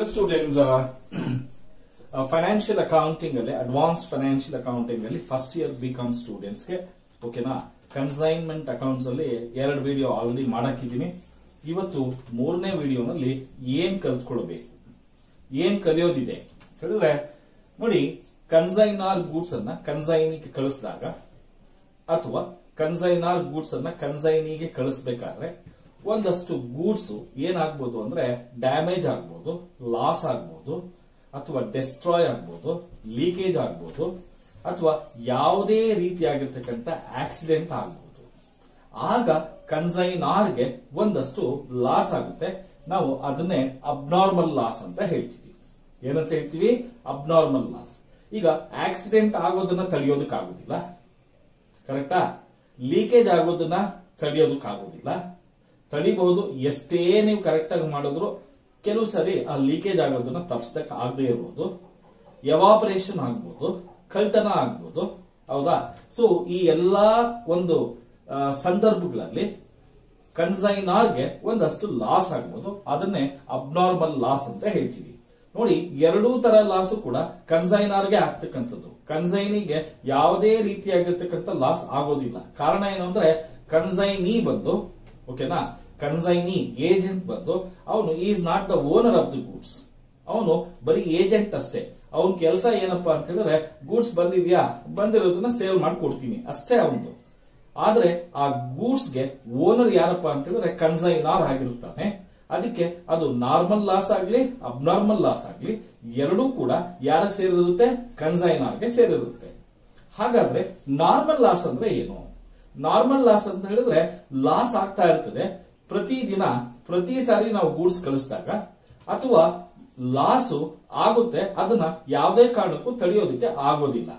students financial accounting ಅಲ್ಲಿ advance financial accounting ಅಲ್ಲಿ first year B com ಸ್ಟೂಡೆಂಟ್ಸ್ಗೆ ಓಕೆನಾ ಕನ್ಸೈನ್ಮೆಂಟ್ ಅಕೌಂಟ್ಸ್ ಅಲ್ಲಿ ಎರಡು ವಿಡಿಯೋ ಆಲ್ರೆಡಿ ಮಾಡಾಕಿದ್ದೀನಿ ಇವತ್ತು ಮೂರನೇ ವಿಡಿಯೋನಲ್ಲಿ ಏನ್ ಕಲ್ತ್ಕೊಳ್ಬೇಕು ಏನ್ ಕಲಿಯೋದಿದೆ ಅಂತ ಹೇಳಿದ್ರೆ ನೋಡಿ ಕನ್ಸೈನಾರ್ ಗೂಡ್ಸ್ ಅನ್ನ ಕನ್ಸೈನಿಗೆ ಕಳಿಸಿದಾಗ ಅಥವಾ ಕನ್ಸೈನಾರ್ ಗೂಡ್ಸ್ ಅನ್ನ ಕನ್ಸೈನಿಗೆ ಕಳಿಸ್ಬೇಕಾದ್ರೆ ಒಂದಷ್ಟು ಗೂಡ್ಸ್ ಏನಾಗ್ಬೋದು ಅಂದ್ರೆ ಡ್ಯಾಮೇಜ್ ಆಗ್ಬೋದು ಲಾಸ್ ಆಗ್ಬೋದು ಅಥವಾ ಡೆಸ್ಟ್ರಾಯ್ ಆಗ್ಬೋದು ಲೀಕೇಜ್ ಆಗ್ಬೋದು ಅಥವಾ ಯಾವುದೇ ರೀತಿಯಾಗಿರ್ತಕ್ಕಂಥ ಆಕ್ಸಿಡೆಂಟ್ ಆಗ್ಬೋದು ಆಗ ಕನ್ಸೈನಾರ್ಗೆ ಒಂದಷ್ಟು ಲಾಸ್ ಆಗುತ್ತೆ ನಾವು ಅದನ್ನೇ ಅಬ್ನಾರ್ಮಲ್ ಲಾಸ್ ಅಂತ ಹೇಳ್ತೀವಿ ಏನಂತ ಹೇಳ್ತೀವಿ ಅಬ್ನಾರ್ಮಲ್ ಲಾಸ್ ಈಗ ಆಕ್ಸಿಡೆಂಟ್ ಆಗೋದನ್ನ ತಡೆಯೋದಕ್ಕಾಗೋದಿಲ್ಲ ಕರೆಕ್ಟಾ ಲೀಕೇಜ್ ಆಗೋದನ್ನ ತಡೆಯೋದಕ್ಕಾಗೋದಿಲ್ಲ ತಡಿಬಹುದು ಎಷ್ಟೇ ನೀವು ಕರೆಕ್ಟ್ ಆಗಿ ಮಾಡಿದ್ರು ಕೆಲವು ಸರಿ ಆ ಲೀಕೇಜ್ ಆಗೋದನ್ನ ತಪ್ಪಿಸಕ್ ಆಗದೆ ಇರಬಹುದು ಎವಾಪರೇಷನ್ ಆಗ್ಬೋದು ಕಳ್ತನ ಆಗ್ಬೋದು ಹೌದಾ ಸೊ ಈ ಎಲ್ಲಾ ಒಂದು ಆ, ಸಂದರ್ಭಗಳಲ್ಲಿ ಕನ್ಸೈನಾರ್ಗೆ ಒಂದಷ್ಟು ಲಾಸ್ ಆಗ್ಬೋದು ಅದನ್ನೇ ಅಬ್ನಾರ್ಮಲ್ ಲಾಸ್ ಅಂತ ಹೇಳ್ತೀವಿ ನೋಡಿ ಎರಡೂ ತರ ಲಾಸು ಕೂಡ ಕನ್ಸೈನಾರ್ಗೆ ಆಗ್ತಕ್ಕಂಥದ್ದು ಕನ್ಸೈನಿಗೆ ಯಾವುದೇ ರೀತಿಯಾಗಿರ್ತಕ್ಕಂಥ ಲಾಸ್ ಆಗೋದಿಲ್ಲ ಕಾರಣ ಏನು ಅಂದ್ರೆ ಕನ್ಸೈನಿ ಬಂದು ಓಕೆನಾ ಕನ್ಸೈನಿ ಏಜೆಂಟ್ ಬಂದು ಅವನು is not the owner of the goods ಅವನು ಬರೀ ಏಜೆಂಟ್ ಅಷ್ಟೇ ಅವನ ಕೆಲಸ ಏನಪ್ಪಾ ಅಂತ ಹೇಳಿದ್ರೆ ಗೂಡ್ಸ್ ಬಂದಿದ್ಯಾ ಬಂದಿರೋದನ್ನ ಸೇಲ್ ಮಾಡಿ ಕೊಡ್ತೀನಿ ಅಷ್ಟೇ ಅವನು ಆದ್ರೆ ಆ ಗೂಡ್ಸ್ ಗೆ ಓನರ್ ಯಾರಪ್ಪ ಅಂತ ಹೇಳಿದ್ರೆ ಕನ್ಸೈನಾರ್ ಆಗಿರುತ್ತಾನೆ ಅದಕ್ಕೆ ಅದು ನಾರ್ಮಲ್ ಲಾಸ್ ಆಗ್ಲಿ ಅಬ್ನಾರ್ಮಲ್ ಲಾಸ್ ಆಗ್ಲಿ ಎರಡೂ ಕೂಡ ಯಾರಿಗೆ ಸೇರಿರುತ್ತೆ ಕನ್ಸೈನಾರ್ಗೆ ಸೇರಿರುತ್ತೆ ಹಾಗಾದ್ರೆ ನಾರ್ಮಲ್ ಲಾಸ್ ಅಂದ್ರೆ ಏನು ನಾರ್ಮಲ್ ಲಾಸ್ ಅಂತ ಹೇಳಿದ್ರೆ ಲಾಸ್ ಆಗ್ತಾ ಇರ್ತದೆ ಪ್ರತಿದಿನ ಪ್ರತಿ ಸಾರಿ ನಾವು ಗೂಡ್ಸ್ ಕಳಿಸಿದಾಗ ಅಥವಾ ಲಾಸು ಆಗುತ್ತೆ ಅದನ್ನ ಯಾವುದೇ ಕಾರಣಕ್ಕೂ ತಡೆಯೋದಕ್ಕೆ ಆಗೋದಿಲ್ಲ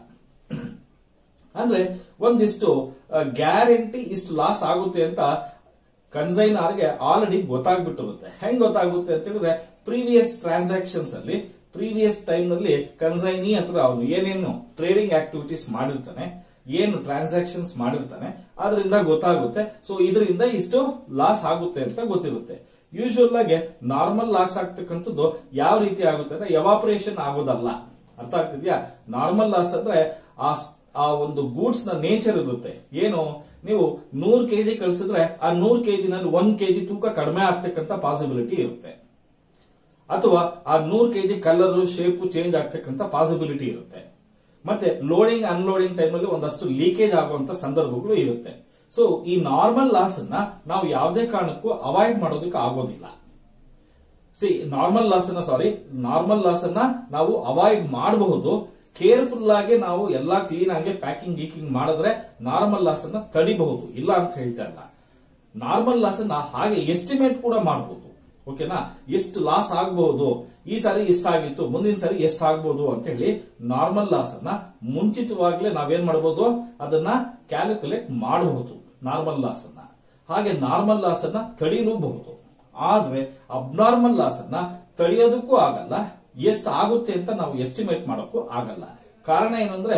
ಅಂದ್ರೆ ಒಂದಿಷ್ಟು ಗ್ಯಾರಂಟಿ ಇಷ್ಟು ಲಾಸ್ ಆಗುತ್ತೆ ಅಂತ ಕನ್ಸೈನರ್ಗೆ ಆಲ್ರೆಡಿ ಗೊತ್ತಾಗ್ಬಿಟ್ಟಿರುತ್ತೆ ಹೆಂಗ್ ಗೊತ್ತಾಗುತ್ತೆ ಅಂತ ಹೇಳಿದ್ರೆ ಪ್ರೀವಿಯಸ್ ಟ್ರಾನ್ಸಾಕ್ಷನ್ಸ್ ಅಲ್ಲಿ ಪ್ರೀವಿಯಸ್ ಟೈಮ್ ನಲ್ಲಿ ಕನ್ಸೈನಿ ಅಥವಾ ಅವನು ಏನೇನು ಟ್ರೇಡಿಂಗ್ ಆಕ್ಟಿವಿಟೀಸ್ ಮಾಡಿರ್ತಾನೆ ಏನು ಟ್ರಾನ್ಸಾಕ್ಷನ್ಸ್ ಮಾಡಿರ್ತಾನೆ ಅದರಿಂದ ಗೊತ್ತಾಗುತ್ತೆ ಸೊ ಇದರಿಂದ ಇಷ್ಟು ಲಾಸ್ ಆಗುತ್ತೆ ಅಂತ ಗೊತ್ತಿರುತ್ತೆ ಯೂಶುವಲ್ ಆಗಿ ನಾರ್ಮಲ್ ಲಾಸ್ ಆಗ್ತಕ್ಕಂಥದ್ದು ಯಾವ ರೀತಿ ಆಗುತ್ತೆ ಅಂದ್ರೆ ಎವಾಪರೇಷನ್ ಆಗೋದಲ್ಲ ಅರ್ಥ ಆಗ್ತಿದ್ಯಾ ನಾರ್ಮಲ್ ಲಾಸ್ ಅಂದ್ರೆ ಆ ಆ ಒಂದು ಗೂಡ್ಸ್ ನ ನೇಚರ್ ಇರುತ್ತೆ ಏನು ನೀವು ನೂರ್ ಕೆಜಿ ಕಳಿಸಿದ್ರೆ ಆ ನೂರ್ ಕೆಜಿನಲ್ಲಿ ಒಂದ್ ಕೆಜಿ ತೂಕ ಕಡಿಮೆ ಆಗ್ತಕ್ಕಂಥ ಪಾಸಿಬಿಲಿಟಿ ಇರುತ್ತೆ ಅಥವಾ ಆ ನೂರ್ ಕೆಜಿ ಕಲರ್ ಶೇಪ್ ಚೇಂಜ್ ಆಗ್ತಕ್ಕಂಥ ಪಾಸಿಬಿಲಿಟಿ ಇರುತ್ತೆ ಮತ್ತೆ ಲೋಡಿಂಗ್ ಅನ್ಲೋಡಿಂಗ್ ಟೈಮಲ್ಲಿ ಒಂದಷ್ಟು ಲೀಕೇಜ್ ಆಗುವಂತ ಸಂದರ್ಭಗಳು ಇರುತ್ತೆ ಸೊ ಈ ನಾರ್ಮಲ್ ಲಾಸ್ ಅನ್ನ ನಾವು ಯಾವುದೇ ಕಾರಣಕ್ಕೂ ಅವಾಯ್ಡ್ ಮಾಡೋದಕ್ಕೆ ಆಗೋದಿಲ್ಲ ಸಿ ನಾರ್ಮಲ್ ಲಾಸ್ ಅನ್ನ ಸಾರಿ ನಾರ್ಮಲ್ ಲಾಸ್ ಅನ್ನ ನಾವು ಅವಾಯ್ಡ್ ಮಾಡಬಹುದು ಕೇರ್ಫುಲ್ ಆಗಿ ನಾವು ಎಲ್ಲಾ ಕ್ಲೀನ್ ಆಗಿ ಪ್ಯಾಕಿಂಗ್ ಗೀಕಿಂಗ್ ಮಾಡಿದ್ರೆ ನಾರ್ಮಲ್ ಲಾಸ್ ಅನ್ನ ತಡಿಬಹುದು ಇಲ್ಲ ಅಂತ ಹೇಳ್ತಾ ಇಲ್ಲ ನಾರ್ಮಲ್ ಲಾಸ್ ಅನ್ನ ಹಾಗೆ ಎಸ್ಟಿಮೇಟ್ ಕೂಡ ಮಾಡಬಹುದು ಓಕೆನಾ ಎಷ್ಟು ಲಾಸ್ ಆಗಬಹುದು ಈ ಸಾರಿ ಎಷ್ಟಾಗಿತ್ತು ಮುಂದಿನ ಸಾರಿ ಎಷ್ಟಾಗಬಹುದು ಅಂತ ಹೇಳಿ ನಾರ್ಮಲ್ ಲಾಸ್ ಅನ್ನ ಮುಂಚಿತವಾಗ್ಲೇ ನಾವೇನ್ ಮಾಡಬಹುದು ಅದನ್ನ ಕ್ಯಾಲ್ಕುಲೇಟ್ ಮಾಡಬಹುದು ನಾರ್ಮಲ್ ಲಾಸ್ ಅನ್ನ ಹಾಗೆ ನಾರ್ಮಲ್ ಲಾಸ್ ಅನ್ನ ತಡೆಯಲೂಬಹುದು ಆದ್ರೆ ಅಬ್ನಾರ್ಮಲ್ ಲಾಸ್ ಅನ್ನ ತಡೆಯೋದಕ್ಕೂ ಆಗಲ್ಲ ಎಷ್ಟು ಆಗುತ್ತೆ ಅಂತ ನಾವು ಎಸ್ಟಿಮೇಟ್ ಮಾಡೋಕ್ಕೂ ಆಗಲ್ಲ ಕಾರಣ ಏನಂದ್ರೆ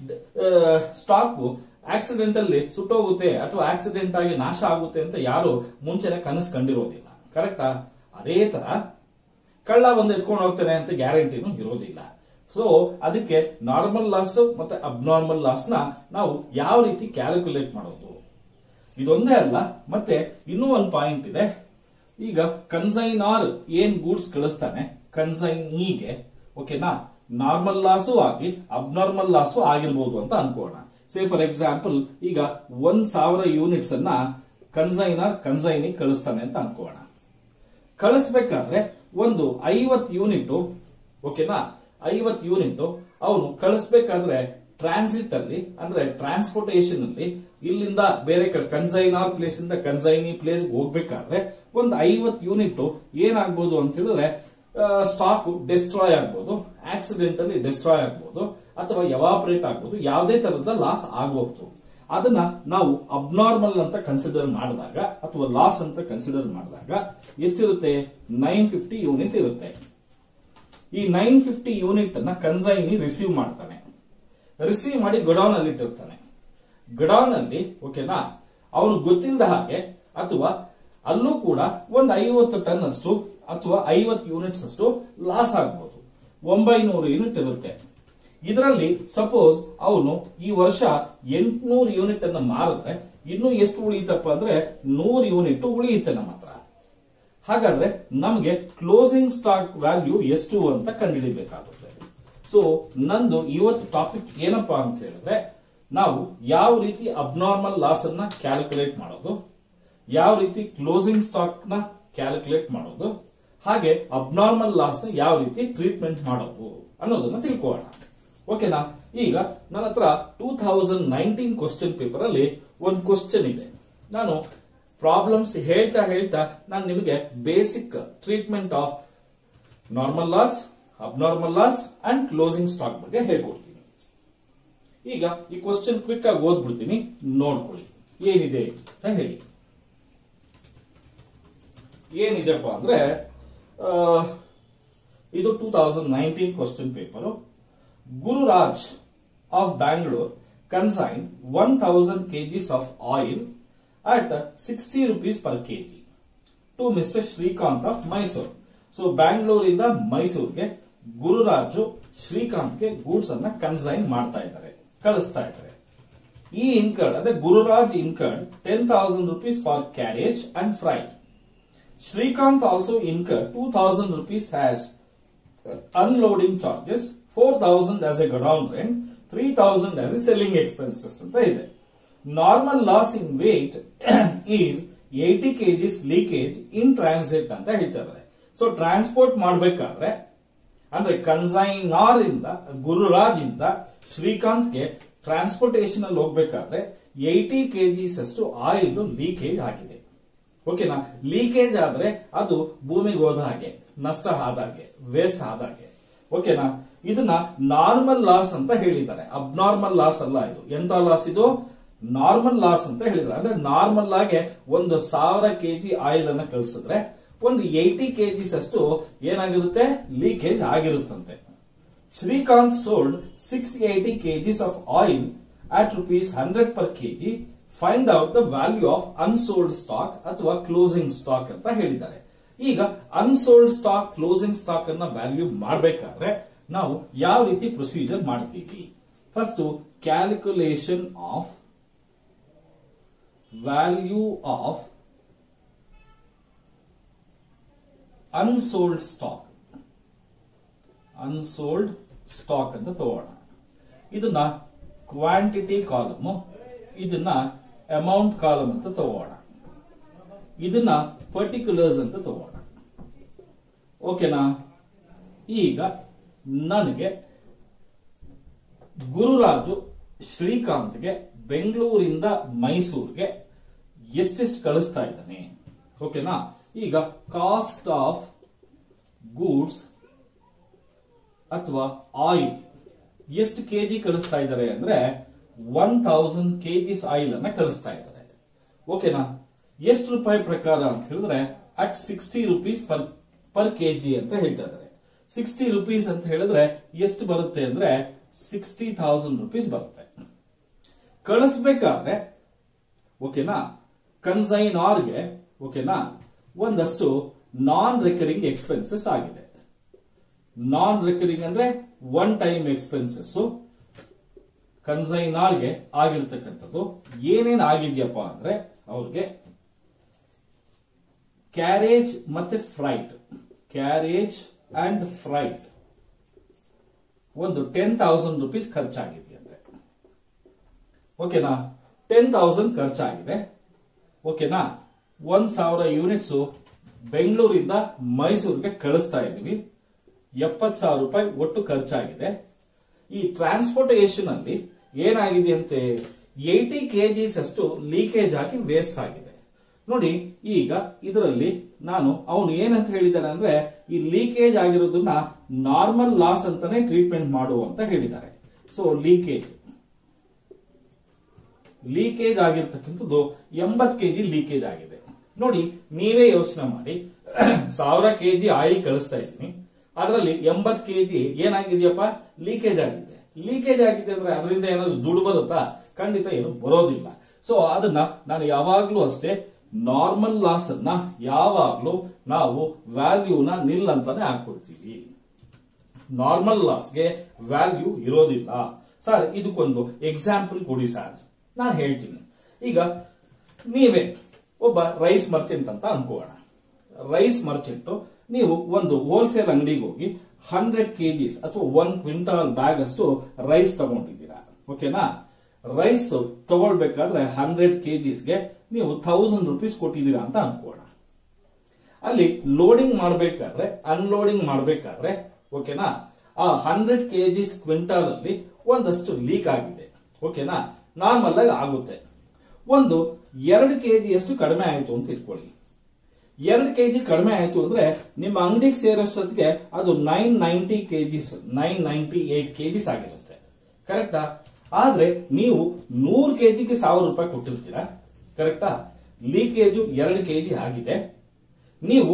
ಸ್ಟಾಕ್ ಆಕ್ಸಿಡೆಂಟ್ ಅಲ್ಲಿ ಸುಟ್ಟೋಗುತ್ತೆ ಅಥವಾ ಆಕ್ಸಿಡೆಂಟ್ ಆಗಿ ನಾಶ ಆಗುತ್ತೆ ಅಂತ ಯಾರು ಮುಂಚೆನೆ ಕನಸು ಕಂಡಿರೋದಿಲ್ಲ ಕರೆಕ್ಟಾ ಅದೇ ತರ ಕಳ್ಳ ಬಂದು ಎತ್ಕೊಂಡು ಹೋಗ್ತಾನೆ ಅಂತ ಗ್ಯಾರಂಟಿನೂ ಇರೋದಿಲ್ಲ ಸೊ ಅದಕ್ಕೆ ನಾರ್ಮಲ್ ಲಾಸ್ ಮತ್ತೆ ಅಬ್ನಾರ್ಮಲ್ ಲಾಸ್ ನ ನಾವು ಯಾವ ರೀತಿ ಕ್ಯಾಲ್ಕುಲೇಟ್ ಮಾಡೋದು ಇದೊಂದೇ ಅಲ್ಲ ಮತ್ತೆ ಇನ್ನೂ ಒಂದು ಪಾಯಿಂಟ್ ಇದೆ ಈಗ ಕನ್ಸೈನಾರ್ ಏನ್ ಗೂಡ್ಸ್ ಕಳಿಸ್ತಾನೆ ಕನ್ಸೈನಿಗೆ ಓಕೆನಾ ನಾರ್ಮಲ್ ಲಾಸು ಆಗಿ ಅಬ್ನಾರ್ಮಲ್ ಲಾಸು ಆಗಿರ್ಬೋದು ಅಂತ ಅನ್ಕೋಣ ಸೇ ಫಾರ್ ಎಕ್ಸಾಂಪಲ್ ಈಗ ಒಂದ್ ಸಾವಿರ ಯೂನಿಟ್ಸ್ ಅನ್ನ ಕನ್ಸೈನರ್ ಕನ್ಸೈನಿ ಕಳಿಸ್ತಾನೆ ಅಂತ ಅನ್ಕೋಣ ಕಳಿಸ್ಬೇಕಾದ್ರೆ ಒಂದು ಐವತ್ ಯೂನಿಟ್ ಓಕೆನಾ ಐವತ್ ಯೂನಿಟ್ ಅವನು ಕಳಿಸ್ಬೇಕಾದ್ರೆ ಟ್ರಾನ್ಸಿಟ್ ಅಲ್ಲಿ ಅಂದ್ರೆ ಟ್ರಾನ್ಸ್ಪೋರ್ಟೇಷನ್ ಅಲ್ಲಿ ಇಲ್ಲಿಂದ ಬೇರೆ ಕಡೆ ಕನ್ಸೈನಾರ್ ಪ್ಲೇಸ್ ಇಂದ ಕನ್ಸೈನಿ ಪ್ಲೇಸ್ ಹೋಗ್ಬೇಕಾದ್ರೆ ಒಂದು ಐವತ್ ಯೂನಿಟ್ ಏನಾಗ್ಬೋದು ಅಂತ ಹೇಳಿದ್ರೆ ಸ್ಟಾಕ್ ಡಿಸ್ಟ್ರಾಯ್ ಆಗ್ಬೋದು ಆಕ್ಸಿಡೆಂಟ್ ಅಲ್ಲಿ ಡಿಸ್ಟ್ರಾಯ್ ಆಗ್ಬೋದು ಅಥವಾ ಎವಾಪರೇಟ್ ಆಗ್ಬೋದು ಯಾವುದೇ ತರದ ಲಾಸ್ ಆಗಬಹುದು ಅದನ್ನ ನಾವು ಅಬ್ನಾರ್ಮಲ್ ಅಂತ ಕನ್ಸಿಡರ್ ಮಾಡಿದಾಗ ಅಥವಾ ಲಾಸ್ ಅಂತ ಕನ್ಸಿಡರ್ ಮಾಡಿದಾಗ ಎಷ್ಟಿರುತ್ತೆ ನೈನ್ ಫಿಫ್ಟಿ ಯೂನಿಟ್ ಇರುತ್ತೆ ಈ ನೈನ್ ಫಿಫ್ಟಿ ಯೂನಿಟ್ ಅನ್ನ ಕನ್ಸೈನಿ ರಿಸೀವ್ ಮಾಡ್ತಾನೆ ರಿಸೀವ್ ಮಾಡಿ ಗೊಡೌನ್ ಅಲ್ಲಿ ಇಟ್ಟಿರ್ತಾನೆ ಗೊಡೌನ್ ಅಲ್ಲಿ ಓಕೆನಾ ಅವನು ಗೊತ್ತಿಲ್ಲದ ಹಾಗೆ ಅಥವಾ ಅಲ್ಲೂ ಕೂಡ ಒಂದು ಐವತ್ತು ಟನ್ ಅಷ್ಟು ಅಥವಾ ಐವತ್ತು ಯೂನಿಟ್ಸ್ ಅಷ್ಟು ಲಾಸ್ ಆಗ್ಬೋದು ಒಂಬೈನೂರು ಯೂನಿಟ್ ಇರುತ್ತೆ ಇದರಲ್ಲಿ ಸಪೋಸ್ ಅವನು ಈ ವರ್ಷ ಎಂಟುನೂರು ಯೂನಿಟ್ ಅನ್ನ ಮಾರಿದ್ರೆ ಇನ್ನು ಎಷ್ಟು ಉಳಿಯುತ್ತಪ್ಪ ಅಂದ್ರೆ ನೂರು ಯೂನಿಟ್ ಉಳಿಯುತ್ತೆ ನಮ್ಮ ಹತ್ರ ಹಾಗಾದ್ರೆ ನಮಗೆ ಕ್ಲೋಸಿಂಗ್ ಸ್ಟಾಕ್ ವ್ಯಾಲ್ಯೂ ಎಷ್ಟು ಅಂತ ಕಂಡುಹಿಡಿಬೇಕಾಗುತ್ತೆ ಸೊ ನಂದು ಇವತ್ತು ಟಾಪಿಕ್ ಏನಪ್ಪಾ ಅಂತ ಹೇಳಿದ್ರೆ ನಾವು ಯಾವ ರೀತಿ ಅಬ್ನಾರ್ಮಲ್ ಲಾಸ್ ಅನ್ನ ಕ್ಯಾಲ್ಕುಲೇಟ್ ಮಾಡೋದು ಯಾವ ರೀತಿ ಕ್ಲೋಸಿಂಗ್ ಸ್ಟಾಕ್ ನ ಕ್ಯಾಲ್ಕುಲೇಟ್ ಮಾಡೋದು ಹಾಗೆ ಅಬ್ನಾರ್ಮಲ್ ಲಾಸ್ ನ ಯಾವ ರೀತಿ ಟ್ರೀಟ್ಮೆಂಟ್ ಮಾಡೋದು ಅನ್ನೋದನ್ನ ತಿಳ್ಕೊಳ್ಳೋಣ ಓಕೆನಾ ಈಗ ನನ್ನ ಹತ್ರ two thousand nineteen question paper ಅಲ್ಲಿ ಒಂದು ಕ್ವಶನ್ ಇದೆ ನಾನು ಪ್ರಾಬ್ಲಮ್ಸ್ ಹೇಳ್ತಾ ಹೇಳ್ತಾ ನಾನು ನಿಮಗೆ basic treatment of normal loss abnormal loss and closing stock ಬಗ್ಗೆ ಹೇಳ್ಕೊಡ್ತೀನಿ ಈಗ ಈ ಕ್ವಶನ್ ಕ್ವಿಕ್ ಆಗಿ ಓದ್ಬಿಡ್ತೀನಿ ನೋಡ್ಕೊಳ್ಳಿ ಏನಿದೆ ಅಂತ ಹೇಳಿ ಏನಿದೆಪ್ಪ ಅಂದ್ರೆ ಆ, ಇದು two thousand nineteen question paper Gururaj of Bangalore consign one thousand KGs of oil at sixty rupees per KG to mister Srikanth of Mysuru so ಬ್ಯಾಂಗ್ಳೂರಿಂದ ಮೈಸೂರಿಗೆ ಗುರುರಾಜು ಶ್ರೀಕಾಂತ್ಗೆ ಗೂಡ್ಸ್ ಅನ್ನ ಕನ್ಸೈನ್ ಮಾಡ್ತಾ ಇದ್ದಾರೆ ಕಳಿಸ್ತಾ ಇದ್ದಾರೆ ಈ ಇನ್ಕರ್ಡ್ ಅಂದ್ರೆ Gururaj incurred ten thousand rupees for carriage and freight Srikanth also incurred 2000 rupees as unloading charges, 4000 as a godown rent, 3000 as a selling expenses ಅಂತ ಇದೆ normal loss in weight is eighty KGs leakage in transit ಅಂತ ಹೇಳ್ತಾರೆ so transport ಮಾಡಬೇಕಾದ್ರೆ ಅಂದ್ರೆ consignor ಇಂದ ಗುರುರಾಜ್ ಇಂದ ಶ್ರೀಕಾಂತ್ಗೆ transportation ಅಲ್ಲಿ ಹೋಗ್ಬೇಕಾದ್ರೆ ಏಟಿ ಕೆಜಿಸ್ ಅಷ್ಟು ಆಯಿಲ್ ಲೀಕೇಜ್ ಆಗಿದೆ ಓಕೆನಾ ಲೀಕೇಜ್ ಆದ್ರೆ ಅದು ಭೂಮಿಗೆ ಹೋದ ಹಾಗೆ ನಷ್ಟ ಆದಾಗೆ ವೇಸ್ಟ್ ಆದಾಗೆ ಓಕೆನಾ ಇದನ್ನ ನಾರ್ಮಲ್ ಲಾಸ್ ಅಂತ ಹೇಳಿದ್ದಾರೆ ಅಬ್ನಾರ್ಮಲ್ ಲಾಸ್ ಅಲ್ಲ ಇದು ಎಂತ ಲಾಸ್ ಇದು ನಾರ್ಮಲ್ ಲಾಸ್ ಅಂತ ಹೇಳಿದ್ದಾರೆ ಅಂದ್ರೆ ನಾರ್ಮಲ್ ಆಗಿ ಒಂದು ಸಾವಿರ ಕೆಜಿ ಆಯಿಲ್ ಅನ್ನ ಕಳಿಸಿದ್ರೆ ಒಂದು ಏಟಿ ಕೆಜಿಸ್ ಅಷ್ಟು ಏನಾಗಿರುತ್ತೆ ಲೀಕೇಜ್ ಆಗಿರುತ್ತಂತೆ Srikanth sold six eighty KGs of oil at rupees hundred per KG find out the value of unsold stock ಅಥವಾ ಕ್ಲೋಸಿಂಗ್ ಸ್ಟಾಕ್ ಅಂತ ಹೇಳಿದ್ದಾರೆ ಈಗ ಅನ್ಸೋಲ್ಡ್ ಸ್ಟಾಕ್ ಕ್ಲೋಸಿಂಗ್ ಸ್ಟಾಕ್ ಅನ್ನ ವ್ಯಾಲ್ಯೂ ಮಾಡಬೇಕಾದ್ರೆ ನಾವು ಯಾವ ರೀತಿ ಪ್ರೊಸೀಜರ್ ಮಾಡ್ತೀವಿ first calculation of value of unsold stock unsold stock ಅಂತ ತಗೋಣ ಇದನ್ನ ಕ್ವಾಂಟಿಟಿ ಕಾಲಮ್ ಇದನ್ನ ಅಮೌಂಟ್ ಕಾಲಮ್ ಅಂತ ತಗೋಣ ಇದನ್ನ ಪರ್ಟಿಕ್ಯುಲರ್ಸ್ ಅಂತ ತಗೋಣ ಓಕೆನಾ ಈಗ ನನಗೆ ಗುರುರಾಜು ಶ್ರೀಕಾಂತ್ಗೆ ಬೆಂಗಳೂರಿಂದ ಮೈಸೂರಿಗೆ ಎಷ್ಟೆಷ್ಟು ಕಳಿಸ್ತಾ ಇದ್ದಾನೆ ಓಕೆನಾ ಈಗ ಕಾಸ್ಟ್ ಆಫ್ ಗೂಡ್ಸ್ ಅಥವಾ ಆಯಿಲ್ ಎಷ್ಟು ಕೆಜಿ ಕಳಿಸ್ತಾ ಇದ್ದಾರೆ ಅಂದ್ರೆ ಒನ್ ಥೌಸಂಡ್ ಕೆಜಿಸ್ ಆಯಿಲ್ ಅನ್ನ ಕಳಿಸ್ತಾ ಇದ್ದಾರೆ ಓಕೆನಾ ಎಷ್ಟು ರೂಪಾಯಿ ಪ್ರಕಾರ ಅಂತ ಹೇಳಿದ್ರೆ at sixty rupees per per KG ಅಂತ ಹೇಳ್ತಾ ಇದ್ದಾರೆ ಸಿಕ್ಸ್ಟಿ ರುಪೀಸ್ ಅಂತ ಹೇಳಿದ್ರೆ ಎಷ್ಟು ಬರುತ್ತೆ ಅಂದ್ರೆ ಸಿಕ್ಸ್ಟಿ ಥೌಸಂಡ್ ರುಪೀಸ್ ಬರುತ್ತೆ ಕಳಿಸ್ಬೇಕಾದ್ರೆ ಓಕೆನಾ ಕನ್ಸೈನ್ ಆರ್ಗೆ ಓಕೆನಾ ಒಂದಷ್ಟು ನಾನ್ ರಿಕರಿಂಗ್ ಎಕ್ಸ್ಪೆನ್ಸಸ್ ಆಗಿದೆ ನಾನ್ ರಿಕರಿಂಗ್ ಅಂದ್ರೆ ಒನ್ ಟೈಮ್ ಎಕ್ಸ್ಪೆನ್ಸಸ್ ಕನ್ಸೈನಾರ್ಗೆ ಆಗಿರ್ತಕ್ಕಂಥದ್ದು ಏನೇನ್ ಆಗಿದ್ಯಪ್ಪ ಅಂದ್ರೆ ಅವ್ರಿಗೆ ಕ್ಯಾರೇಜ್ ಮತ್ತೆ ಫ್ರೈಟ್ ಕ್ಯಾರೇಜ್ ಅಂಡ್ ಫ್ರೈಟ್ ಒಂದು ಟೆನ್ ತೌಸಂಡ್ ರುಪೀಸ್ ಖರ್ಚಾಗಿದೆಯಂತೆ ಓಕೆನಾ ಟೆನ್ ತೌಸಂಡ್ ಖರ್ಚಾಗಿದೆ ಓಕೆನಾ ಒಂದ್ ಸಾವಿರ ಯೂನಿಟ್ಸ್ ಬೆಂಗಳೂರಿಂದ ಮೈಸೂರಿಗೆ ಕಳಿಸ್ತಾ ಇದ್ದೀವಿ ಎಪ್ಪತ್ ಸಾವಿರ ರೂಪಾಯಿ ಒಟ್ಟು ಖರ್ಚಾಗಿದೆ ಈ ಟ್ರಾನ್ಸ್ಪೋರ್ಟೇಷನ್ ಅಲ್ಲಿ ಏನಾಗಿದೆ ಅಂತೆ ಏಟಿ ಕೆಜಿಸ್ ಅಷ್ಟು ಲೀಕೇಜ್ ಆಗಿ ವೇಸ್ಟ್ ಆಗಿದೆ ನೋಡಿ ಈಗ ಇದರಲ್ಲಿ ನಾನು ಅವನು ಏನಂತ ಹೇಳಿದ್ದಾನೆ ಅಂದ್ರೆ ಈ ಲೀಕೇಜ್ ಆಗಿರೋದನ್ನ ನಾರ್ಮಲ್ ಲಾಸ್ ಅಂತಾನೆ ಟ್ರೀಟ್ಮೆಂಟ್ ಮಾಡು ಅಂತ ಹೇಳಿದ್ದಾರೆ ಸೊ ಲೀಕೇಜ್ ಲೀಕೇಜ್ ಆಗಿರ್ತಕ್ಕಂಥದ್ದು ಎಂಬತ್ ಕೆಜಿ ಲೀಕೇಜ್ ಆಗಿದೆ ನೋಡಿ ನೀವೇ ಯೋಚನೆ ಮಾಡಿ ಸಾವಿರ ಕೆಜಿ ಆಯಿಲ್ ಕಳಿಸ್ತಾ ಇದ್ದೀನಿ ಅದರಲ್ಲಿ ಎಂಬತ್ ಕೆಜಿ ಏನಾಗಿದೆಯಪ್ಪ ಲೀಕೇಜ್ ಆಗಿದೆ ಲೀಕೇಜ್ ಆಗಿದೆ ಅಂದ್ರೆ ಅದರಿಂದ ಏನಾದ್ರು ದುಡ್ಡು ಬರುತ್ತಾ ಖಂಡಿತ ಏನು ಬರೋದಿಲ್ಲ ಸೊ ಅದನ್ನ ನಾನು ಯಾವಾಗ್ಲೂ ಅಷ್ಟೇ ನಾರ್ಮಲ್ ಲಾಸ್ ಅನ್ನ ಯಾವಾಗ್ಲೂ ನಾವು ವ್ಯಾಲ್ಯೂನ ನಿಲ್ ಅಂತಾನೆ ಹಾಕೊಡ್ತೀವಿ ನಾರ್ಮಲ್ ಲಾಸ್ಗೆ ವ್ಯಾಲ್ಯೂ ಇರೋದಿಲ್ಲ ಸರ್ ಇದಕ್ಕೊಂದು ಎಕ್ಸಾಂಪಲ್ ಕೊಡಿ ಸರ್ ನಾನು ಹೇಳ್ತೀನಿ ಈಗ ನೀವೇ ಒಬ್ಬ ರೈಸ್ ಮರ್ಚೆಂಟ್ ಅಂತ ಅನ್ಕೋಣ ರೈಸ್ ಮರ್ಚೆಂಟ್ ನೀವು ಒಂದು ಹೋಲ್ಸೇಲ್ ಅಂಗಡಿಗೆ ಹೋಗಿ ಹಂಡ್ರೆಡ್ ಕೆಜಿಸ್ ಅಥವಾ ಒನ್ ಕ್ವಿಂಟಲ್ ಬ್ಯಾಗ್ ಅಷ್ಟು ರೈಸ್ ತಗೊಂಡಿದ್ದೀರಾ ಓಕೆನಾ ರೈಸ್ ತಗೊಳ್ಬೇಕಾದ್ರೆ ಹಂಡ್ರೆಡ್ ಕೆಜಿಸ್ಗೆ ನೀವು ಥೌಸಂಡ್ ರುಪೀಸ್ ಕೊಟ್ಟಿದ್ದೀರಾ ಅಂತ ಅನ್ಕೋಣ ಅಲ್ಲಿ ಲೋಡಿಂಗ್ ಮಾಡಬೇಕಾದ್ರೆ ಅನ್ಲೋಡಿಂಗ್ ಮಾಡಬೇಕಾದ್ರೆ ಓಕೆನಾ ಆ ಹಂಡ್ರೆಡ್ ಕೆಜಿಸ್ ಕ್ವಿಂಟಲ್ ಅಲ್ಲಿ ಒಂದಷ್ಟು ಲೀಕ್ ಆಗಿದೆ ಓಕೆನಾ ನಾರ್ಮಲ್ ಆಗಿ ಆಗುತ್ತೆ ಒಂದು ಎರಡು ಕೆಜಿ ಅಷ್ಟು ಕಡಿಮೆ ಆಯಿತು ಅಂತ ಇಟ್ಕೊಳ್ಳಿ ಎರಡು ಕೆಜಿ ಕಡಿಮೆ ಆಯಿತು ಅಂದ್ರೆ ನಿಮ್ಮ ಅಂಗಡಿಗೆ ಸೇರೋಷ್ಟೊತ್ತಿಗೆ ಅದು nine ninety KGs nine ninety eight KGs ಆಗಿರುತ್ತೆ ಕರೆಕ್ಟಾ ಆದ್ರೆ ನೀವು ನೂರು ಕೆಜಿಗೆ ಸಾವಿರ ರೂಪಾಯಿ ಕೊಟ್ಟಿರ್ತೀರಾ ಕರೆಕ್ಟಾ ಲೀಕೇಜು ಎರಡು ಕೆಜಿ ಆಗಿದೆ ನೀವು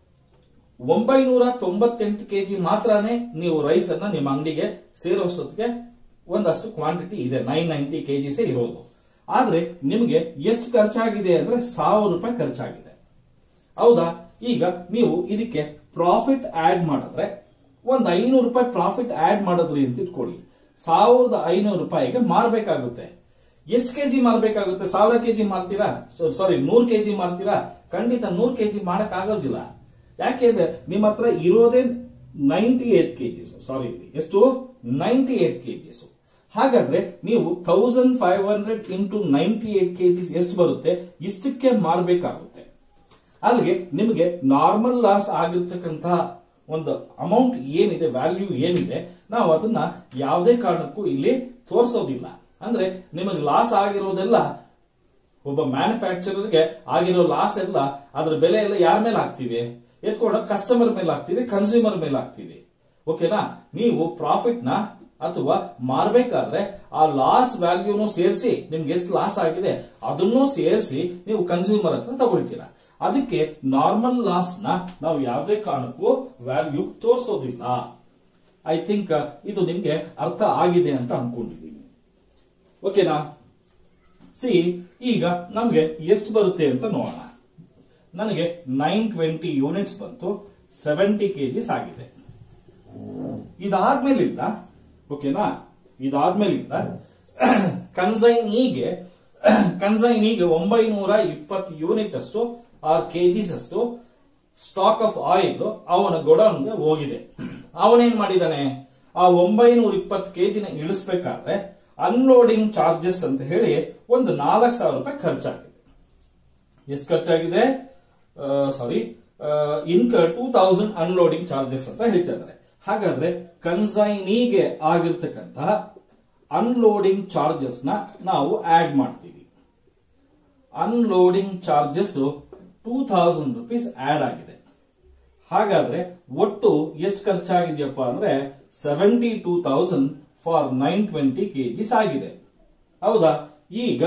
ಒಂಬೈನೂರ ತೊಂಬತ್ತೆಂಟು ಕೆಜಿ ಮಾತ್ರನೇ ನೀವು ರೈಸ್ ಅನ್ನ ನಿಮ್ಮ ಅಂಗಡಿಗೆ ಸೇರೋಷ್ಟೊತ್ತಿಗೆ ಒಂದಷ್ಟು ಕ್ವಾಂಟಿಟಿ ಇದೆ ನೈನ್ ನೈಂಟಿ ಕೆಜಿಸೇ ಇರೋದು ಆದ್ರೆ ನಿಮಗೆ ಎಷ್ಟು ಖರ್ಚಾಗಿದೆ ಅಂದ್ರೆ ಸಾವಿರ ರೂಪಾಯಿ ಖರ್ಚಾಗಿದೆ ಹೌದಾ ಈಗ ನೀವು ಇದಕ್ಕೆ ಪ್ರಾಫಿಟ್ ಆಡ್ ಮಾಡಿದ್ರೆ ಒಂದ್ ಐನೂರು ರೂಪಾಯಿ ಪ್ರಾಫಿಟ್ ಆಡ್ ಮಾಡಿದ್ರಿ ಅಂತ ಇಟ್ಕೊಳ್ಳಿ ಸಾವಿರದ ಐನೂರು ರೂಪಾಯಿಗೆ ಮಾರ್ಬೇಕಾಗುತ್ತೆ ಎಷ್ಟು ಕೆಜಿ ಮಾರ್ಬೇಕಾಗುತ್ತೆ ಸಾವಿರ ಕೆಜಿ ಮಾರ್ತೀರಾ ಸಾರಿ ನೂರ್ ಕೆಜಿ ಮಾರ್ತೀರಾ ಖಂಡಿತ ನೂರ್ ಕೆಜಿ ಮಾಡಕ್ ಆಗೋದಿಲ್ಲ ಯಾಕೆಂದ್ರೆ ನಿಮ್ಮ ಹತ್ರ ಇರೋದೇ ನೈಂಟಿ ಏಟ್ ಕೆಜಿಸ್ ಸಾರಿ ಎಷ್ಟು ನೈಂಟಿ ಏಟ್ ಕೆಜಿಸ್ ಹಾಗಾದ್ರೆ ನೀವು thousand five hundred into ninety eight KGs ಎಷ್ಟು ಬರುತ್ತೆ ಇಷ್ಟಕ್ಕೆ ಮಾರ್ಬೇಕಾಗುತ್ತೆ ಅಲ್ಲಿಗೆ ನಿಮಗೆ ನಾರ್ಮಲ್ ಲಾಸ್ ಆಗಿರ್ತಕ್ಕಂತಹ ಒಂದು ಅಮೌಂಟ್ ಏನಿದೆ ವ್ಯಾಲ್ಯೂ ಏನಿದೆ ನಾವು ಅದನ್ನ ಯಾವುದೇ ಕಾರಣಕ್ಕೂ ಇಲ್ಲಿ ತೋರಿಸೋದಿಲ್ಲ ಅಂದ್ರೆ ನಿಮಗೆ ಲಾಸ್ ಆಗಿರೋದೆಲ್ಲ ಒಬ್ಬ ಮ್ಯಾನುಫ್ಯಾಕ್ಚರರ್ಗೆ ಆಗಿರೋ ಲಾಸ್ ಎಲ್ಲ ಅದ್ರ ಬೆಲೆ ಎಲ್ಲ ಯಾರ ಮೇಲೆ ಹಾಕ್ತಿವಿ ಎತ್ಕೊಂಡು ಕಸ್ಟಮರ್ ಮೇಲೆ ಹಾಕ್ತಿವಿ ಕನ್ಸ್ಯೂಮರ್ ಮೇಲೆ ಹಾಕ್ತಿವಿ ಓಕೆನಾ ನೀವು ಪ್ರಾಫಿಟ್ ನ ಅಥವಾ ಮಾರ್ಬೇಕಾದ್ರೆ ಆ ಲಾಸ್ ವ್ಯಾಲ್ಯೂನು ಸೇರಿಸಿ ನಿಮ್ಗೆ ಎಷ್ಟು ಲಾಸ್ ಆಗಿದೆ ಅದನ್ನು ಸೇರಿಸಿ ನೀವು ಕನ್ಸ್ಯೂಮರ್ ಹತ್ರ ತಗೊಳ್ತೀರಾ ಅದಕ್ಕೆ ನಾರ್ಮಲ್ ಲಾಸ್ ನ ನಾವು ಯಾವುದೇ ಕಾರಣಕ್ಕೂ ವ್ಯಾಲ್ಯೂ ತೋರಿಸೋದಿಲ್ಲ ಐ ಥಿಂಕ್ ಇದು ನಿಮ್ಗೆ ಅರ್ಥ ಆಗಿದೆ ಅಂತ ಅನ್ಕೊಂಡಿದ್ದೀನಿ ಓಕೆನಾ ಸಿ ಈಗ ನಮ್ಗೆ ಎಷ್ಟು ಬರುತ್ತೆ ಅಂತ ನೋಡೋಣ ನನಗೆ ನೈನ್ ಟ್ವೆಂಟಿ ಯೂನಿಟ್ಸ್ ಬಂತು ಸೆವೆಂಟಿ ಕೆಜಿಸ್ ಆಗಿದೆ ಇದಾದ್ಮೇಲಿಂದ ಓಕೆನಾ ಇದಾದ್ಮೇಲಿಂದ ಕನ್ಸೈನಿಗೆ ಕನ್ಸೈನಿಗೆ ಒಂಬೈನೂರ ಇಪ್ಪತ್ತು ಯೂನಿಟ್ ಅಷ್ಟು ಆರ್ ಕೆಜಿಸ್ ಅಷ್ಟು ಸ್ಟಾಕ್ ಆಫ್ ಆಯಿಲ್ ಅವನ ಗೋಡೌನ್ಗೆ ಹೋಗಿದೆ ಅವನೇನ್ ಮಾಡಿದಾನೆ ಆ ಒಂಬೈನೂರ ಇಪ್ಪತ್ತು ಕೆಜಿನ ಇಳಿಸ್ಬೇಕಾದ್ರೆ ಅನ್ಲೋಡಿಂಗ್ ಚಾರ್ಜಸ್ ಅಂತ ಹೇಳಿ ಒಂದು ನಾಲ್ಕು ಸಾವಿರ ರೂಪಾಯಿ ಖರ್ಚಾಗಿದೆ ಎಷ್ಟು ಖರ್ಚಾಗಿದೆ ಸಾರಿ ಇನ್ಕ ಟೂ ತೌಸಂಡ್ ಅನ್ಲೋಡಿಂಗ್ ಚಾರ್ಜಸ್ ಅಂತ ಹೇಳ್ತಿದ್ದಾರೆ ಹಾಗಾದ್ರೆ ಕನ್ಸೈನಿಗೆ ಆಗಿರ್ತಕ್ಕಂತಹ ಅನ್ಲೋಡಿಂಗ್ ಚಾರ್ಜಸ್ ನ ನಾವು ಆಡ್ ಮಾಡ್ತೀವಿ unloading charges two thousand rupees add ಆಗಿದೆ ಹಾಗಾದ್ರೆ ಒಟ್ಟು ಎಷ್ಟು ಖರ್ಚಾಗಿದೆಯಪ್ಪ ಅಂದ್ರೆ seventy two thousand for nine twenty KGs ಆಗಿದೆ ಹೌದಾ ಈಗ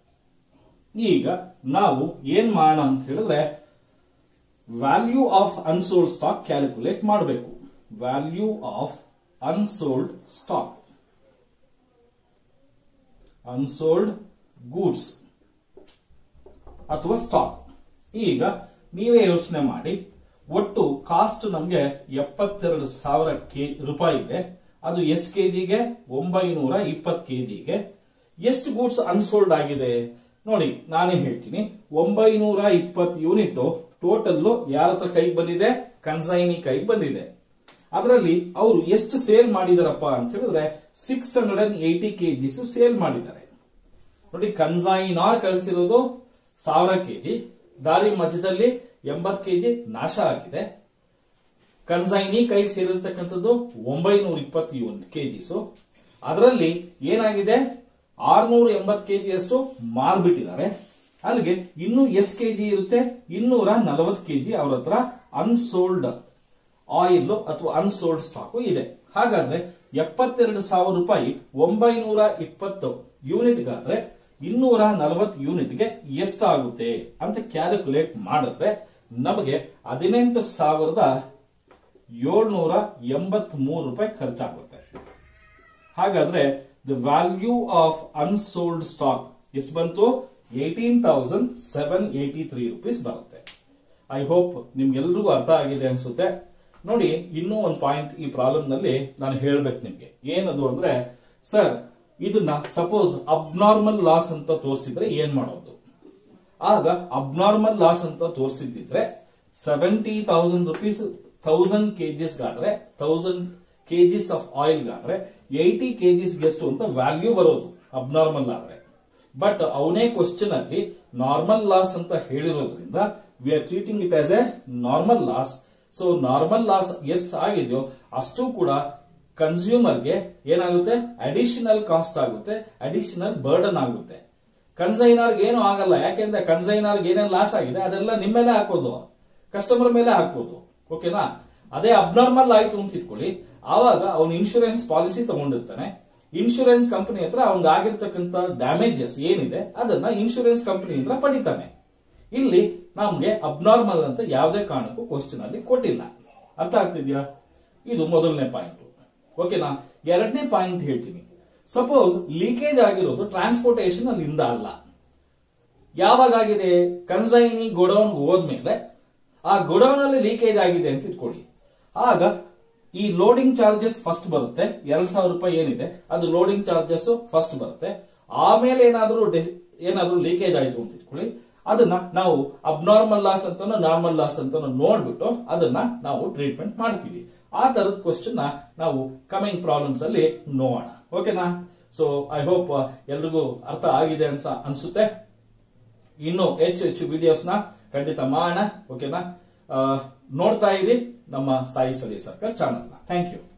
ಈಗ ನಾವು ಏನ್ ಮಾಡೋಣ ಅಂತ ಹೇಳಿದ್ರೆ value of unsold stock calculate ಮಾಡಬೇಕು value of unsold stock unsold goods ಅಥವಾ ಸ್ಟಾಕ್ ಈಗ ನೀವೇ ಯೋಚನೆ ಮಾಡಿ ಒಟ್ಟು ಕಾಸ್ಟ್ ನಮಗೆ ಎಪ್ಪತ್ತೆರಡು ಸಾವಿರ ಕೆ ರೂಪಾಯಿ ಇದೆ ಅದು ಎಷ್ಟು ಕೆಜಿಗೆ ಒಂಬೈನೂರ ಇಪ್ಪತ್ತು ಕೆಜಿಗೆ ಎಷ್ಟು ಗೂಡ್ಸ್ ಅನ್ಸೋಲ್ಡ್ ಆಗಿದೆ ನೋಡಿ ನಾನೇ ಹೇಳ್ತೀನಿ ಒಂಬೈನೂರ ಇಪ್ಪತ್ತು ಯೂನಿಟ್ ಟೋಟಲ್ ಯಾರ ಹತ್ರ ಕೈಗೆ ಬಂದಿದೆ ಕನ್ಸೈನಿ ಕೈಗೆ ಬಂದಿದೆ ಅದರಲ್ಲಿ ಅವರು ಎಷ್ಟು ಸೇಲ್ ಮಾಡಿದಾರಪ್ಪ ಅಂತ ಹೇಳಿದ್ರೆ six hundred and eighty KGs sale ಮಾಡಿದ್ದಾರೆ ನೋಡಿ ಕನ್ಸೈನಾರ್ ಕಳಿಸಿರೋದು ಸಾವಿರ ಕೆಜಿ ದಾರಿ ಮಧ್ಯದಲ್ಲಿ ಎಂಬತ್ ಕೆಜಿ ನಾಶ ಆಗಿದೆ ಕನ್ಸೈನಿ ಕೈಗೆ ಸೇರಿರ್ತಕ್ಕಂಥದ್ದು ಒಂಬೈನೂರ ಇಪ್ಪತ್ತು ಯೂನಿಟ್ ಕೆಜಿಸ್ ಅದರಲ್ಲಿ ಏನಾಗಿದೆ ಆರ್ನೂರ ಎಂಬತ್ ಕೆಜಿ ಅಷ್ಟು ಮಾರ್ಬಿಟ್ಟಿದ್ದಾರೆ ಅಲ್ಲಿಗೆ ಇನ್ನು ಎಷ್ಟು ಕೆಜಿ ಇರುತ್ತೆ ಇನ್ನೂರ ನಲವತ್ತು ಕೆಜಿ ಅವ್ರ ಹತ್ರ ಅನ್ಸೋಲ್ಡ್ ಆಯಿಲ್ ಅಥವಾ ಅನ್ಸೋಲ್ಡ್ ಸ್ಟಾಕ್ ಇದೆ ಹಾಗಾದ್ರೆ ಎಪ್ಪತ್ತೆರಡು ಸಾವಿರ ರೂಪಾಯಿ ಒಂಬೈನೂರ ಇಪ್ಪತ್ತು ಯೂನಿಟ್ಗಾದ್ರೆ ಇನ್ನೂರ ನಲವತ್ತು ಯೂನಿಟ್ಗೆ ಎಷ್ಟಾಗುತ್ತೆ ಅಂತ ಕ್ಯಾಲ್ಕುಲೇಟ್ ಮಾಡಿದ್ರೆ ನಮಗೆ ಹದಿನೆಂಟು ಸಾವಿರದ ಏಳ್ನೂರ ಎಂಬತ್ ಮೂರು ರೂಪಾಯಿ ಖರ್ಚಾಗುತ್ತೆ ಹಾಗಾದ್ರೆ the value of unsold stock ಎಷ್ಟು ಬಂತು eighteen thousand seven eighty three rupees ಬರುತ್ತೆ ಐ ಹೋಪ್ ನಿಮ್ಗೆಲ್ರಿಗೂ ಅರ್ಥ ಆಗಿದೆ ಅನ್ಸುತ್ತೆ ನೋಡಿ ಇನ್ನೂ ಒಂದು ಪಾಯಿಂಟ್ ಈ ಪ್ರಾಬ್ಲಮ್ ನಲ್ಲಿ ನಾನು ಹೇಳ್ಬೇಕು ನಿಮ್ಗೆ ಏನದು ಅಂದ್ರೆ ಸರ್ ಇದನ್ನ ಸಪೋಸ್ ಅಬ್ನಾರ್ಮಲ್ ಲಾಸ್ ಅಂತ ತೋರಿಸಿದ್ರೆ ಏನ್ ಮಾಡೋದು ಆಗ ಅಬ್ನಾರ್ಮಲ್ ಲಾಸ್ ಅಂತ ತೋರಿಸಿದ್ರೆ seventy thousand rupees thousand KGs ಗಾದ್ರೆ ಥೌಸಂಡ್ ಕೆಜಿಸ್ ಆಫ್ ಆಯಿಲ್ ಗಾದ್ರೆ ಏಯ್ಟಿ ಕೆಜಿಸ್ ಎಷ್ಟು ಅಂತ ವ್ಯಾಲ್ಯೂ ಬರೋದು ಅಬ್ನಾರ್ಮಲ್ ಆದ್ರೆ ಬಟ್ ಅವನೇ ಕ್ವಶನ್ ಅಲ್ಲಿ ನಾರ್ಮಲ್ ಲಾಸ್ ಅಂತ ಹೇಳಿರೋದ್ರಿಂದ we are treating it as a normal loss so normal loss ಎಷ್ಟು ಆಗಿದೆಯೋ ಅಷ್ಟು ಕೂಡ ಕನ್ಸ್ಯೂಮರ್ಗೆ ಏನಾಗುತ್ತೆ ಅಡಿಷನಲ್ ಕಾಸ್ಟ್ ಆಗುತ್ತೆ ಅಡಿಷನಲ್ ಬರ್ಡನ್ ಆಗುತ್ತೆ ಕನ್ಸೈನರ್ಗೆ ಏನು ಆಗಲ್ಲ ಯಾಕೆಂದ್ರೆ ಕನ್ಸೈನರ್ಗೆ ಏನೇನು ಲಾಸ್ ಆಗಿದೆ ಅದೆಲ್ಲ ನಿಮ್ಮ ಮೇಲೆ ಹಾಕೋದು ಕಸ್ಟಮರ್ ಮೇಲೆ ಹಾಕೋದು ಓಕೆನಾ ಅದೇ ಅಬ್ನಾರ್ಮಲ್ ಆಯ್ತು ಅಂತ ಇಟ್ಕೊಳ್ಳಿ ಆವಾಗ ಅವನು ಇನ್ಶೂರೆನ್ಸ್ ಪಾಲಿಸಿ ತಗೊಂಡಿರ್ತಾನೆ ಇನ್ಶೂರೆನ್ಸ್ ಕಂಪನಿ ಹತ್ರ ಅವ್ನಿಗೆ ಆಗಿರ್ತಕ್ಕಂಥ ಡ್ಯಾಮೇಜಸ್ ಏನಿದೆ ಅದನ್ನ ಇನ್ಶೂರೆನ್ಸ್ ಕಂಪನಿ ಹತ್ರ ಪಡಿತಾನೆ ಇಲ್ಲಿ ನಮ್ಗೆ ಅಬ್ನಾರ್ಮಲ್ ಅಂತ ಯಾವುದೇ ಕಾರಣಕ್ಕೂ ಕ್ವಶನ್ ಅಲ್ಲಿ ಕೊಟ್ಟಿಲ್ಲ ಅರ್ಥ ಆಗ್ತಿದ್ಯಾ ಇದು ಮೊದಲನೇ ಪಾಯಿಂಟ್ ಓಕೆನಾ ಎರಡನೇ ಪಾಯಿಂಟ್ ಹೇಳ್ತೀನಿ ಸಪೋಸ್ ಲೀಕೇಜ್ ಆಗಿರೋದು ಟ್ರಾನ್ಸ್ಪೋರ್ಟೇಷನ್ ಅಲ್ಲಿಂದ ಅಲ್ಲ ಯಾವಾಗ ಆಗಿದೆ ಕನ್ಸೈನಿ ಗೋಡೌನ್ ಹೋದ್ಮೇಲೆ ಆ ಗೋಡೌನ್ ಅಲ್ಲಿ ಲೀಕೇಜ್ ಆಗಿದೆ ಅಂತ ಇಟ್ಕೊಳ್ಳಿ ಆಗ ಈ ಲೋಡಿಂಗ್ ಚಾರ್ಜಸ್ ಫಸ್ಟ್ ಬರುತ್ತೆ ಎರಡ್ ಸಾವಿರ ರೂಪಾಯಿ ಏನಿದೆ ಅದು ಲೋಡಿಂಗ್ ಚಾರ್ಜಸ್ ಫಸ್ಟ್ ಬರುತ್ತೆ ಆಮೇಲೆ ಏನಾದ್ರೂ ಡೆ- ಏನಾದ್ರೂ ಲೀಕೇಜ್ ಆಯ್ತು ಅಂತ ಇಟ್ಕೊಳ್ಳಿ ಅದನ್ನ ನಾವು ಅಬ್ನಾರ್ಮಲ್ ಲಾಸ್ ಅಂತ ನಾರ್ಮಲ್ ಲಾಸ್ ಅಂತ ನೋಡ್ಬಿಟ್ಟು ಅದನ್ನ ನಾವು ಟ್ರೀಟ್ಮೆಂಟ್ ಮಾಡ್ತೀವಿ ಆ ತರದ ಕ್ವಶನ್ ನಾವು ಕಮಿಂಗ್ ಪ್ರಾಬ್ಲಮ್ಸ್ ಅಲ್ಲಿ ನೋಡೋಣ ಓಕೆನಾ ಸೊ ಐ ಹೋಪ್ ಎಲ್ರಿಗೂ ಅರ್ಥ ಆಗಿದೆ ಅನ್ಸ ಅನ್ಸುತ್ತೆ ಇನ್ನು ಹೆಚ್ಚು ಹೆಚ್ಚು ವಿಡಿಯೋಸ್ ನ ಖಂಡಿತ ಮಾಡೋಣ ಓಕೆನಾ ಆ, ನೋಡ್ತಾ ಇರಿ ನಮ್ಮ Sai study circle channel thank you